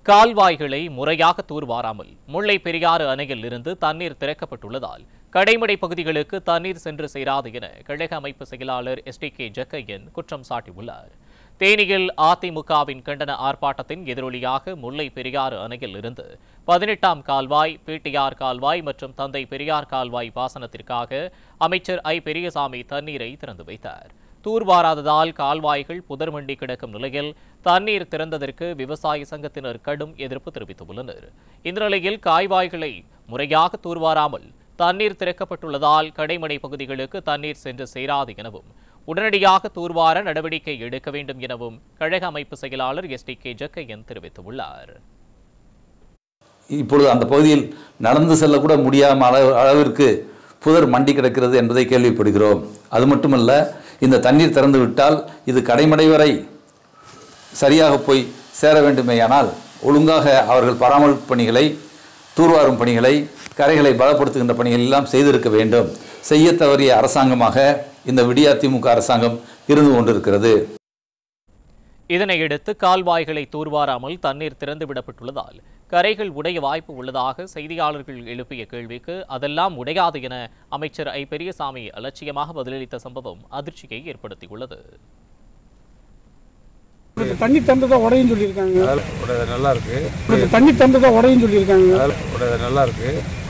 கால்வாய்களை முறையாக தூர்வாராமல் முல்லை பெரியாறு அணையில் இருந்து தண்ணீர் திறக்கப்பட்டுள்ளதால் கடைமடை பகுதிகளுக்கு தண்ணீர் சென்று சேராது என கழக அமைப்பு செயலாளர் எஸ் டி கே ஜக்கையன் குற்றம் சாட்டியுள்ளார் தேனியில் அதிமுகவின் கண்டன ஆர்ப்பாட்டத்தின் எதிரொலியாக முல்லை பெரியாறு அணையில் இருந்து பதினெட்டாம் கால்வாய் பிடிஆர் கால்வாய் மற்றும் தந்தை பெரியார் கால்வாய் பாசனத்திற்காக அமைச்சர் ஐ பெரியசாமி தண்ணீரை திறந்து வைத்தார் தூர்வாராததால் கால்வாய்கள் புதர்மண்டி கிடக்கும் நிலையில் தண்ணீர் திறந்ததற்கு விவசாய சங்கத்தினர் கடும் எதிர்ப்பு தெரிவித்துள்ளனர் இந்த நிலையில் காய்வாய்களை முறையாக தூர்வாராமல் தண்ணீர் திறக்கப்பட்டுள்ளதால் கடைமடை பகுதிகளுக்கு தண்ணீர் சென்று சேராது எனவும் உடனடியாக தூர்வார நடவடிக்கை எடுக்க வேண்டும் எனவும் கழக அமைப்பு செயலாளர் எஸ் டி கே ஜக்கையன் தெரிவித்துள்ளார் இப்பொழுது அந்த பகுதியில் நடந்து செல்லக்கூட முடியாம அளவு அளவிற்கு புதர் மண்டி கிடக்கிறது என்பதை கேள்விப்படுகிறோம் அது மட்டுமல்ல இந்த தண்ணீர் திறந்து விட்டால் இது கடைமடை வரை சரியாக போய் சேர வேண்டுமேயானால் ஒழுங்காக அவர்கள் பராமரிப்பு பணிகளை தூர்வாரும் பணிகளை கரைகளை பலப்படுத்துகின்ற பணிகள் எல்லாம் செய்திருக்க வேண்டும் செய்ய தவறிய அரசாங்கமாக இந்த விடியா திமுக அரசாங்கம் இருந்து கொண்டிருக்கிறது இதனையடுத்து கால்வாய்களை தூர்வாராமல் தண்ணீர் திறந்து விடப்பட்டுள்ளதால் கரைகள் உடைய வாய்ப்பு உள்ளதாக செய்தியாளர்கள் எழுப்பிய கேள்விக்கு அதெல்லாம் உடையாது என அமைச்சர் ஐ பெரியசாமி அலட்சியமாக பதிலளித்த சம்பவம் அதிர்ச்சியை ஏற்படுத்தியுள்ளது இந்த தண்ணி திறந்ததா உடையும் சொல்லியிருக்காங்க உடையது நல்லா இருக்கு இந்த தண்ணி திறந்ததா உடையும் சொல்லியிருக்காங்க உடையது நல்லா இருக்கு